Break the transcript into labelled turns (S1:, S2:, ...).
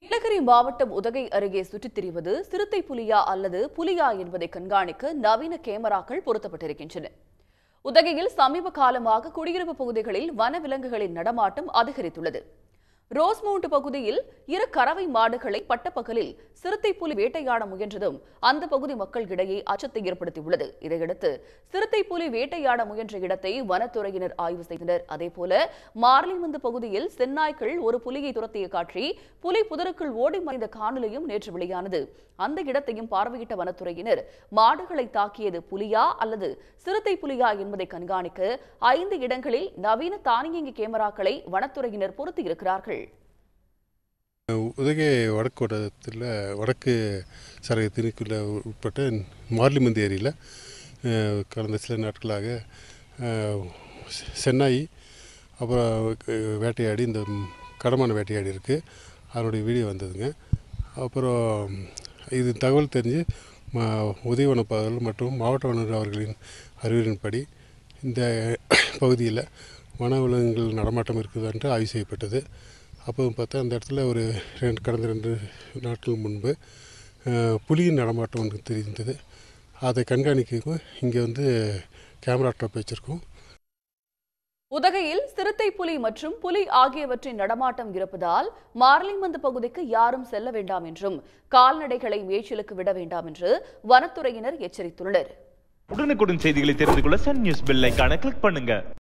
S1: நீலகிரி மாவட்டம் உதகை அருகே சுற்றித் திரிவது சிறுத்தை புலியா அல்லது புலியா என்பதை கண்காணிக்க நவீன கேமராக்கள் பொருத்தப்பட்டிருக்கின்றன உதகையில் சமீப காலமாக குடியிருப்பு பகுதிகளில் வனவிலங்குகளின் நடமாட்டம் அதிகரித்துள்ளது ரோஸ்மவுண்ட் பகுதியில் இரு கறவை மாடுகளை பட்டப்பகலில் சிறுத்தை புலி வேட்டையாட முயன்றதும் அந்த பகுதி மக்களிடையே அச்சத்தை ஏற்படுத்தியுள்ளது இதையடுத்து சிறுத்தை புலி வேட்டையாட முயன்ற இடத்தை வனத்துறையினர் ஆய்வு செய்தனர் அதேபோல மார்லிமந்து பகுதியில் செந்நாய்கள் ஒரு புலியை துரத்திய காட்சி புலி புதருக்குள் ஓடி மறைந்த காணொலியும் நேற்று வெளியானது அந்த இடத்தையும் பார்வையிட்ட வனத்துறையினர் மாடுகளை தாக்கியது புலியா அல்லது சிறுத்தை புலியா என்பதை கண்காணிக்க ஐந்து இடங்களில் நவீன தானியங்கி கேமராக்களை வனத்துறையினர் பொருத்தியிருக்கிறார்கள்
S2: உதகை வடக்கு வட்டத்தில் வடக்கு சரக திணிக்குள்ள உட்பட்ட மார்லிமந்தி ஏரியில் அஹ், கடந்த சில நாட்களாக அஹ், செ- சென்னாய் அப்புறம் அஹ், வேட்டையாடி இந்த கடமான வேட்டையாடி இருக்குது அதனுடைய வீடியோ வந்ததுங்க அப்புறம் இது தகவல் தெரிஞ்சு ம- உதயவன பாதுகாவலர் மற்றும் மாவட்ட வனர் அவர்களின் அறிவுரையின்படி இந்த பகுதியில் வனவிலங்குகள் நடமாட்டம் இருக்குது என்று ஆய்வு செய்யப்பட்டது அப்போ பார்த்தா அந்த இடத்துல ஒரு ரெண்டு கடந்த ரெண்டு நாட்கள் முன்பு அஹ், புலியின் நடமாட்டம் ஒன்று தெரிந்தது அதை கண்காணிக்கவும் இங்கே வந்து கேமரா ட்ராப் வச்சுருக்கோம்
S1: உதகையில் சிறுத்தை புலி மற்றும் புலி ஆகியவற்றின் நடமாட்டம் இருப்பதால் மார்லிமந்து பகுதிக்கு யாரும் செல்ல வேண்டாம் என்றும் கால்நடைகளை மேய்ச்சலுக்கு விட வேண்டாம் என்று வனத்துறையினர் எச்சரித்துள்ளனர்
S3: உடனுக்குடன் செய்திகளை தெரிந்து கொள்ள சன் நியூஸ் பெல் ஐகானை கிளிக் பண்ணுங்க